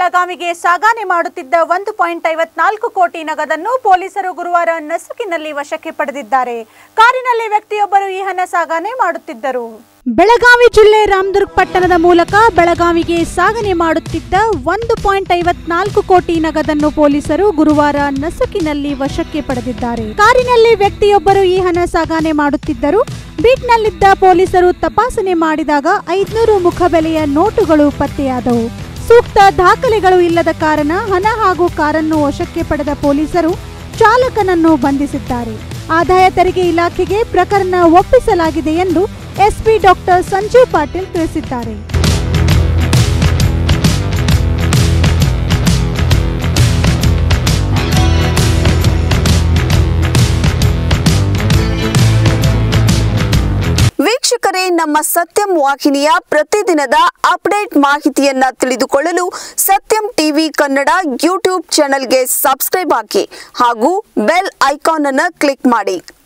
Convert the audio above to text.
ಬೆಳಗಾವಿಗೆ ಸಾಗಾಣೆ ಮಾಡುತ್ತಿದ್ದ ಒಂದು ಪಾಯಿಂಟ್ ಐವತ್ನಾಲ್ಕು ಕೋಟಿ ನಗದನ್ನು ಪೊಲೀಸರು ಗುರುವಾರ ನಸುಕಿನಲ್ಲಿ ವಶಕ್ಕೆ ಪಡೆದಿದ್ದಾರೆ ಕಾರಿನಲ್ಲಿ ವ್ಯಕ್ತಿಯೊಬ್ಬರು ಈ ಹಣ ಸಾಗಾಣೆ ಮಾಡುತ್ತಿದ್ದರು ಬೆಳಗಾವಿ ಜಿಲ್ಲೆ ರಾಮದುರ್ಗ್ ಪಟ್ಟಣದ ಮೂಲಕ ಬೆಳಗಾವಿಗೆ ಸಾಗಣೆ ಮಾಡುತ್ತಿದ್ದ ಒಂದು ಪಾಯಿಂಟ್ ಐವತ್ನಾಲ್ಕು ಕೋಟಿ ನಗದನ್ನು ಪೊಲೀಸರು ಗುರುವಾರ ನಸುಕಿನಲ್ಲಿ ವಶಕ್ಕೆ ಪಡೆದಿದ್ದಾರೆ ಕಾರಿನಲ್ಲಿ ವ್ಯಕ್ತಿಯೊಬ್ಬರು ಈ ಹಣ ಸಾಗಣೆ ಮಾಡುತ್ತಿದ್ದರು ಬೀಟ್ನಲ್ಲಿದ್ದ ಪೊಲೀಸರು ತಪಾಸಣೆ ಮಾಡಿದಾಗ ಐದ್ನೂರು ಮುಖಬೆಲೆಯ ನೋಟುಗಳು ಪತ್ತೆಯಾದವು ಸೂಕ್ತ ದಾಖಲೆಗಳು ಇಲ್ಲದ ಕಾರಣ ಹಣ ಹಾಗೂ ಕಾರನ್ನು ವಶಕ್ಕೆ ಪಡೆದ ಪೊಲೀಸರು ಚಾಲಕನನ್ನು ಬಂಧಿಸಿದ್ದಾರೆ ಆದಾಯ ತೆರಿಗೆ ಇಲಾಖೆಗೆ ಪ್ರಕರಣ ಒಪ್ಪಿಸಲಾಗಿದೆ ಎಂದು ಎಸ್ಪಿ ಡಾಕ್ಟರ್ ಸಂಜೀವ್ ಪಾಟೀಲ್ ತಿಳಿಸಿದ್ದಾರೆ ವೀಕ್ಷಕರೇ ನಮ್ಮ ಸತ್ಯಂ ವಾಹಿನಿಯ ಪ್ರತಿದಿನದ ಅಪ್ಡೇಟ್ ಮಾಹಿತಿಯನ್ನ ತಿಳಿದುಕೊಳ್ಳಲು ಸತ್ಯಂ ಟಿವಿ ಕನ್ನಡ ಯೂಟ್ಯೂಬ್ ಚಾನೆಲ್ಗೆ ಸಬ್ಸ್ಕ್ರೈಬ್ ಹಾಕಿ ಹಾಗೂ ಬೆಲ್ ಐಕಾನ್ ಅನ್ನು ಕ್ಲಿಕ್ ಮಾಡಿ